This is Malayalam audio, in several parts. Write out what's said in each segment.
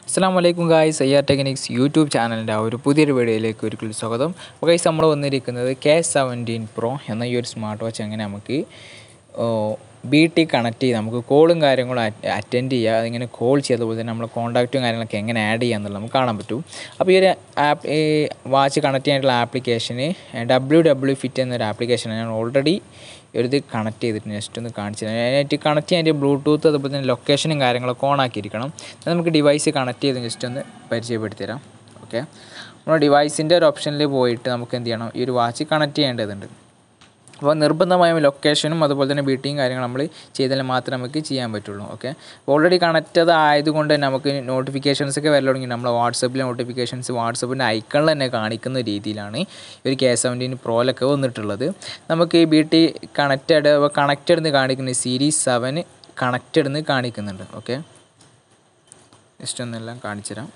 അസ്സാം വലൈക്കും guys I R technics YouTube ചാനലിൻ്റെ ആ ഒരു പുതിയൊരു വീഡിയോയിലേക്ക് ഒരിക്കലും സ്വാഗതം അപ്പോൾ ഗൈസ് നമ്മൾ വന്നിരിക്കുന്നത് കെ സെവൻറ്റീൻ പ്രോ എന്ന ഈ ഒരു സ്മാർട്ട് വാച്ച് എങ്ങനെ നമുക്ക് ബി ടി കണക്ട് ചെയ്ത് നമുക്ക് കോളും കാര്യങ്ങളും അറ്റൻഡ് ചെയ്യുക അതിങ്ങനെ കോൾ ചെയ്തതുപോലെ തന്നെ നമ്മൾ കോൺടാക്റ്റും കാര്യങ്ങളൊക്കെ എങ്ങനെ ആഡ് ചെയ്യുക എന്നുള്ളത് നമുക്ക് കാണാൻ പറ്റും അപ്പോൾ ഈ ഒരു ആപ്പ് ഈ വാച്ച് കണക്ട് ചെയ്യാനുള്ള ആപ്ലിക്കേഷന് ഡബ്ല്യു ഡബ്ല്യു ഫിറ്റ് എന്നൊരു ആപ്ലിക്കേഷനാണ് ഞാൻ ഓൾറെഡി ഒരു ഇത് കണക്ട് ചെയ്തിട്ട് ജസ്റ്റ് ഒന്ന് കാണിച്ചു തരാം അതിനായിട്ട് കണക്ട് ചെയ്യാൻ ബ്ലൂടൂത്ത് അതുപോലെ തന്നെ ലൊക്കേഷനും കാര്യങ്ങളൊക്കെ ഓൺ ആക്കിയിരിക്കണം അത് നമുക്ക് ഡിവൈസ് കണക്ട് ചെയ്ത് ജസ്റ്റ് ഒന്ന് പരിചയപ്പെടുത്തി തരാം ഓക്കെ നമ്മുടെ ഡിവൈസിൻ്റെ ഒരു ഓപ്ഷനിൽ പോയിട്ട് നമുക്ക് എന്ത് ചെയ്യണം ഈ ഒരു വാച്ച് കണക്ട് ചെയ്യേണ്ടതുണ്ട് അപ്പോൾ നിർബന്ധമായും ലൊക്കേഷനും അതുപോലെ തന്നെ ബീട്ടിങ് കാര്യങ്ങൾ നമ്മൾ ചെയ്താൽ മാത്രമേ നമുക്ക് ചെയ്യാൻ പറ്റുള്ളൂ ഓക്കെ ഓൾറെഡി കണക്റ്റഡ് ആയതുകൊണ്ട് തന്നെ നമുക്ക് നോട്ടിഫിക്കേഷൻസ് ഒക്കെ വരൽ തുടങ്ങി നമ്മൾ വാട്സപ്പിലെ നോട്ടിഫിക്കേഷൻസ് വാട്സപ്പിൻ്റെ ഐക്കണിൽ തന്നെ കാണിക്കുന്ന രീതിയിലാണ് ഈ ഒരു കെ സെവൻറ്റീൻ പ്രോയിലൊക്കെ വന്നിട്ടുള്ളത് നമുക്ക് ഈ ബി ടി കണക്റ്റഡ് കണക്റ്റഡ് എന്ന് കാണിക്കുന്ന സീരീസ് സെവൻ കണക്റ്റഡ് എന്ന് കാണിക്കുന്നുണ്ട് ഓക്കെ ജസ്റ്റ് ഒന്നെല്ലാം കാണിച്ചു തരാം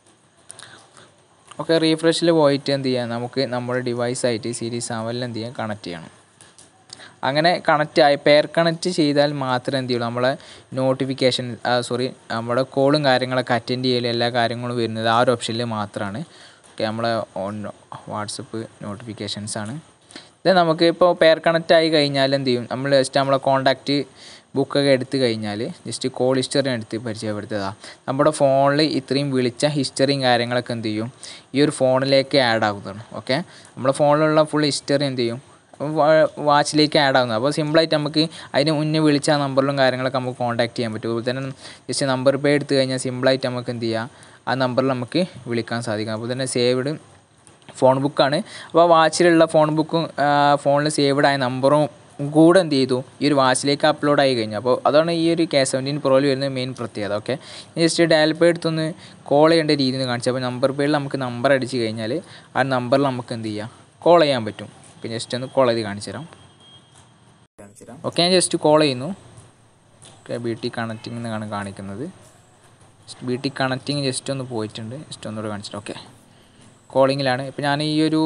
ഓക്കെ റീഫ്രഷിൽ പോയിട്ട് എന്ത് ചെയ്യാം നമുക്ക് നമ്മുടെ ഡിവൈസായിട്ട് സീരീസ് സെവനിൽ എന്ത് ചെയ്യാം കണക്ട് ചെയ്യണം അങ്ങനെ കണക്റ്റ് ആയി പെയർ കണക്റ്റ് ചെയ്താൽ മാത്രമേ എന്ത് ചെയ്യുള്ളൂ നമ്മളെ നോട്ടിഫിക്കേഷൻ സോറി നമ്മുടെ കോളും കാര്യങ്ങളൊക്കെ അറ്റൻഡ് ചെയ്യൽ എല്ലാ കാര്യങ്ങളും വരുന്നത് ആ ഒരു ഓപ്ഷനിൽ മാത്രമാണ് ഓക്കെ നമ്മളെ ഓൺ വാട്സപ്പ് നോട്ടിഫിക്കേഷൻസ് ആണ് ഇത് നമുക്ക് ഇപ്പോൾ പെയർ കണക്റ്റ് ആയി കഴിഞ്ഞാൽ എന്ത് ചെയ്യും നമ്മൾ ജസ്റ്റ് നമ്മളെ കോൺടാക്റ്റ് ബുക്കൊക്കെ എടുത്തു കഴിഞ്ഞാൽ ജസ്റ്റ് കോൾ ഹിസ്റ്ററി എടുത്ത് പരിചയപ്പെടുത്തുക നമ്മുടെ ഫോണിൽ ഇത്രയും വിളിച്ച ഹിസ്റ്ററിയും കാര്യങ്ങളൊക്കെ എന്ത് ചെയ്യും ഈ ഒരു ഫോണിലേക്ക് ആഡ് ആകുന്നതാണ് ഓക്കെ നമ്മുടെ ഫോണിലുള്ള ഫുൾ ഹിസ്റ്ററി എന്ത് ചെയ്യും വാച്ചിലേക്ക് ആഡ് ആകുന്നത് അപ്പോൾ സിമ്പിളായിട്ട് നമുക്ക് അതിന് മുന്നേ വിളിച്ച ആ നമ്പറിലും കാര്യങ്ങളൊക്കെ നമുക്ക് കോൺടാക്ട് ചെയ്യാൻ പറ്റും അതുപോലെ തന്നെ ജസ്റ്റ് നമ്പർ പേ എടുത്തു കഴിഞ്ഞാൽ സിമ്പിളായിട്ട് നമുക്ക് എന്ത് ചെയ്യാം ആ നമ്പറിൽ നമുക്ക് വിളിക്കാൻ സാധിക്കും അതുപോലെ തന്നെ സേവ്ഡ് ഫോൺ ബുക്കാണ് അപ്പോൾ വാച്ചിലുള്ള ഫോൺ ബുക്കും ഫോണിൽ സേവ്ഡ് ആയ നമ്പറും കൂടെ എന്ത് ചെയ്തു ഈ ഒരു വാച്ചിലേക്ക് അപ്ലോഡ് ആയി കഴിഞ്ഞു അപ്പോൾ അതാണ് ഈ ഒരു കെ സെവൻറ്റീൻ പ്രോയിൽ വരുന്ന മെയിൻ പ്രത്യേകത ഓക്കെ ജസ്റ്റ് ഡയൽ പേ എടുത്തൊന്ന് കോൾ ചെയ്യേണ്ട രീതി ഒന്ന് കാണിച്ചു അപ്പോൾ നമ്പർ പേയിൽ നമുക്ക് നമ്പർ അടിച്ച് കഴിഞ്ഞാൽ ആ നമ്പറിൽ നമുക്ക് എന്ത് ചെയ്യാം കോൾ ചെയ്യാൻ പറ്റും പിന്നെ ജസ്റ്റ് ഒന്ന് കോൾ ചെയ്ത് കാണിച്ചു തരാം ഓക്കെ ഞാൻ ജസ്റ്റ് കോൾ ചെയ്യുന്നു ഓക്കെ ബി ടി കണക്റ്റിംഗ് എന്നാണ് കാണിക്കുന്നത് ബി ടി കണക്റ്റിംഗ് ജസ്റ്റ് ഒന്ന് പോയിട്ടുണ്ട് ജസ്റ്റ് ഒന്നുകൂടെ കാണിച്ചിട്ട് ഓക്കെ കോളിങ്ങിലാണ് ഇപ്പോൾ ഞാൻ ഈ ഒരു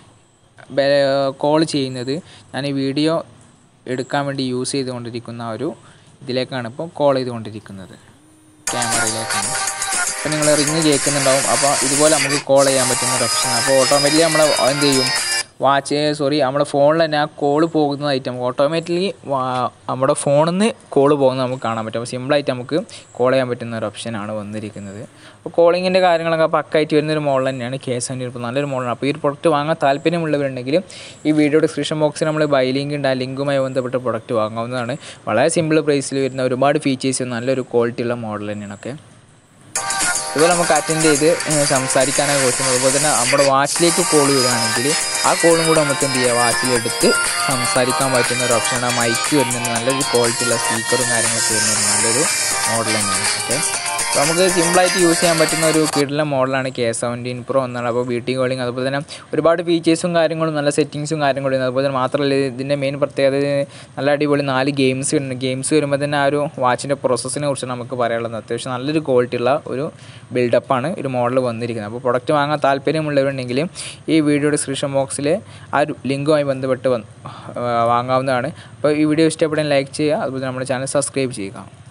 കോൾ ചെയ്യുന്നത് ഞാൻ ഈ വീഡിയോ എടുക്കാൻ വേണ്ടി യൂസ് ചെയ്തുകൊണ്ടിരിക്കുന്ന ഒരു ഇതിലേക്കാണ് ഇപ്പോൾ കോൾ ചെയ്തുകൊണ്ടിരിക്കുന്നത് ക്യാമറയിലേക്കാണ് അപ്പോൾ നിങ്ങൾ റിങ് കേൾക്കുന്നുണ്ടാവും അപ്പോൾ ഇതുപോലെ നമുക്ക് കോൾ ചെയ്യാൻ പറ്റുന്ന ഒരു ഓപ്ഷൻ അപ്പോൾ ഓട്ടോമാറ്റിക്കലി നമ്മൾ എന്ത് ചെയ്യും വാച്ച് സോറി നമ്മുടെ ഫോണിൽ തന്നെ ആ കോൾ പോകുന്നതായിട്ട് നമുക്ക് ഓട്ടോമാറ്റിക്കലി നമ്മുടെ ഫോണിൽ നിന്ന് കോൾ പോകുന്നത് നമുക്ക് കാണാൻ പറ്റും അപ്പോൾ സിമ്പിളായിട്ട് നമുക്ക് കോൾ ചെയ്യാൻ പറ്റുന്ന ഒരു ഓപ്ഷനാണ് വന്നിരിക്കുന്നത് അപ്പോൾ കോളിങ്ങിൻ്റെ കാര്യങ്ങളൊക്കെ പക്കായിട്ട് വരുന്നൊരു മോഡൽ തന്നെയാണ് കെ സെവൻറ്റി ഇപ്പോൾ നല്ലൊരു മോഡലാണ് അപ്പോൾ ഈ ഒരു പ്രൊഡക്റ്റ് വാങ്ങാൻ താല്പര്യമുള്ളവരുണ്ടെങ്കിൽ ഈ വീഡിയോ ഡിസ്ക്രിപ്ഷൻ ബോക്സിൽ നമ്മൾ ബൈ ലിങ്ക് ഉണ്ട് ആ ലിങ്കുമായി ബന്ധപ്പെട്ട പ്രൊഡക്റ്റ് വാങ്ങാവുന്നതാണ് വളരെ സിമ്പിൾ പ്രൈസിൽ വരുന്ന ഒരുപാട് ഫീച്ചേഴ്സ് നല്ലൊരു ക്വാളിറ്റിയുള്ള മോഡൽ തന്നെയാണ് ഓക്കെ ഇതുപോലെ നമുക്ക് അറ്റൻഡ് ചെയ്ത് സംസാരിക്കാനൊക്കെ പറ്റും അതുപോലെ തന്നെ നമ്മുടെ വാച്ചിലേക്ക് കോൾ വരികയാണെങ്കിൽ ആ കോളും കൂടെ നമുക്ക് എന്ത് ചെയ്യുക വാച്ചിലെടുത്ത് സംസാരിക്കാൻ പറ്റുന്ന ഒരു ഓപ്ഷനാണ് ആ മൈക്ക് വരുന്നുണ്ട് നല്ലൊരു ക്വാളിറ്റിയുള്ള സ്പീക്കറും കാര്യങ്ങളൊക്കെ വരുന്നുണ്ട് നല്ലൊരു മോഡൽ തന്നെയാണ് ഓക്കെ അപ്പോൾ നമുക്ക് സിമ്പിളായിട്ട് യൂസ് ചെയ്യാൻ പറ്റുന്ന ഒരു കിടിലൻ മോഡലാണ് കെ സെവൻറ്റീൻ പ്രോ എന്നാണ് അപ്പോൾ വീട്ടിൽ കോളിങ് അതുപോലെ തന്നെ ഒരുപാട് ഫീച്ചേഴ്സും കാര്യങ്ങളും നല്ല സെറ്റിങ്സും കാര്യങ്ങളും ഉണ്ട് അതുപോലെ തന്നെ മാത്രമല്ല ഇതിൻ്റെ മെയിൻ പ്രത്യേകത നല്ല അടിപൊളി നാല് ഗെയിംസ് ഉണ്ട് ഗെയിംസ് വരുമ്പോൾ തന്നെ ആ ഒരു വാച്ചിൻ്റെ പ്രോസസ്സിനെ കുറിച്ച് നമുക്ക് പറയാനുള്ളത് അത്യാവശ്യം നല്ലൊരു ക്വാളിറ്റിയുള്ള ഒരു ബിൽഡപ്പാണ് ഒരു മോഡൽ വന്നിരിക്കുന്നത് അപ്പോൾ പ്രൊഡക്റ്റ് വാങ്ങാൻ താല്പര്യമുള്ളവരുണ്ടെങ്കിൽ ഈ വീഡിയോ ഡിസ്ക്രിപ്ഷൻ ബോക്സിൽ ആ ഒരു ലിങ്കുമായി ബന്ധപ്പെട്ട് വാങ്ങാവുന്നതാണ് അപ്പോൾ ഈ വീഡിയോ ഇഷ്ടപ്പെടാൻ ലൈക്ക് ചെയ്യുക അതുപോലെ നമ്മുടെ ചാനൽ സബ്സ്ക്രൈബ് ചെയ്യുക